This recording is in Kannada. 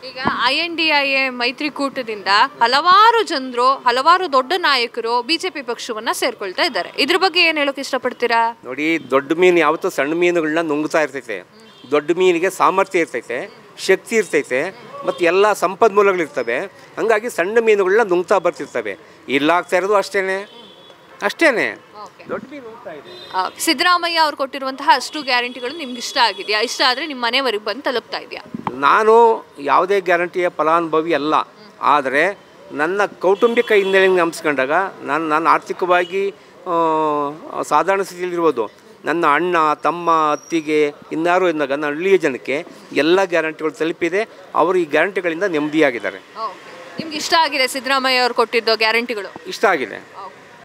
ಈಗ I N D I A ಮೈತ್ರಿಕೂಟದಿಂದ ಹಲವಾರು ಜನರು ಹಲವಾರು ದೊಡ್ಡ ನಾಯಕರು ಬಿಜೆಪಿ ಪಕ್ಷವನ್ನ ಸೇರ್ಕೊಳ್ತಾ ಇದ್ದಾರೆ ಇದ್ರ ಬಗ್ಗೆ ಏನ್ ಹೇಳೋಕೆ ಇಷ್ಟಪಡ್ತೀರಾ ನೋಡಿ ದೊಡ್ಡ ಮೀನು ಯಾವತ್ತೂ ಸಣ್ಣ ಮೀನುಗಳನ್ನ ನುಂಗ್ತಾ ಇರ್ತೈತೆ ದೊಡ್ಡ ಮೀನಿಗೆ ಸಾಮರ್ಥ್ಯ ಇರ್ತೈತೆ ಶಕ್ತಿ ಇರ್ತೈತೆ ಮತ್ತು ಎಲ್ಲ ಸಂಪನ್ಮೂಲಗಳಿರ್ತವೆ ಹಾಗಾಗಿ ಸಣ್ಣ ಮೀನುಗಳನ್ನ ನುಂಗ್ತಾ ಬರ್ತಿರ್ತವೆ ಇಲ್ಲ ಆಗ್ತಾ ಇರೋದು ಅಷ್ಟೇ ಅಷ್ಟೇ ದೊಡ್ಡ ಮೀನು ನುಂಗ್ತಾ ಇದೆ ಆ, ಸಿದ್ದರಾಮಯ್ಯ ಅವ್ರು ಕೊಟ್ಟಿರುವಂತಹ ಅಷ್ಟು ಗ್ಯಾರಂಟಿಗಳು ನಿಮ್ಗೆ ಇಷ್ಟ ಆಗಿದೆಯಾ ಇಷ್ಟ ಆದ್ರೆ ನಿಮ್ಮ ಮನೆವರೆಗೆ ಬಂದು ತಲುಪ್ತಾ ಇದೆಯಾ ನಾನು ಯಾವುದೇ ಗ್ಯಾರಂಟಿಯ ಫಲಾನುಭವಿ ಅಲ್ಲ ಆದರೆ ನನ್ನ ಕೌಟುಂಬಿಕ ಹಿನ್ನೆಲೆಯನ್ನು ಗಮನಿಸ್ಕೊಂಡಾಗ ನಾನು ನಾನು ಆರ್ಥಿಕವಾಗಿ ಆ, ಸಾಧಾರಣ ಸ್ಥಿತಿಯಲ್ಲಿರ್ಬೋದು ನನ್ನ ಅಣ್ಣ ತಮ್ಮ ಅತ್ತಿಗೆ ಇನ್ನಾರು ಎಂದಾಗ ನನ್ನ ಹಳ್ಳಿಯ ಜನಕ್ಕೆ ಎಲ್ಲ ಗ್ಯಾರಂಟಿಗಳು ತಲುಪಿದೆ ಅವರು ಈ ಗ್ಯಾರಂಟಿಗಳಿಂದ ನೆಮ್ಮದಿಯಾಗಿದ್ದಾರೆ ನಿಮ್ಗೆ ಇಷ್ಟ ಆಗಿದೆ ಸಿದ್ದರಾಮಯ್ಯ ಅವ್ರು ಕೊಟ್ಟಿದ್ದು ಗ್ಯಾರಂಟಿಗಳು ಇಷ್ಟ ಆಗಿದೆ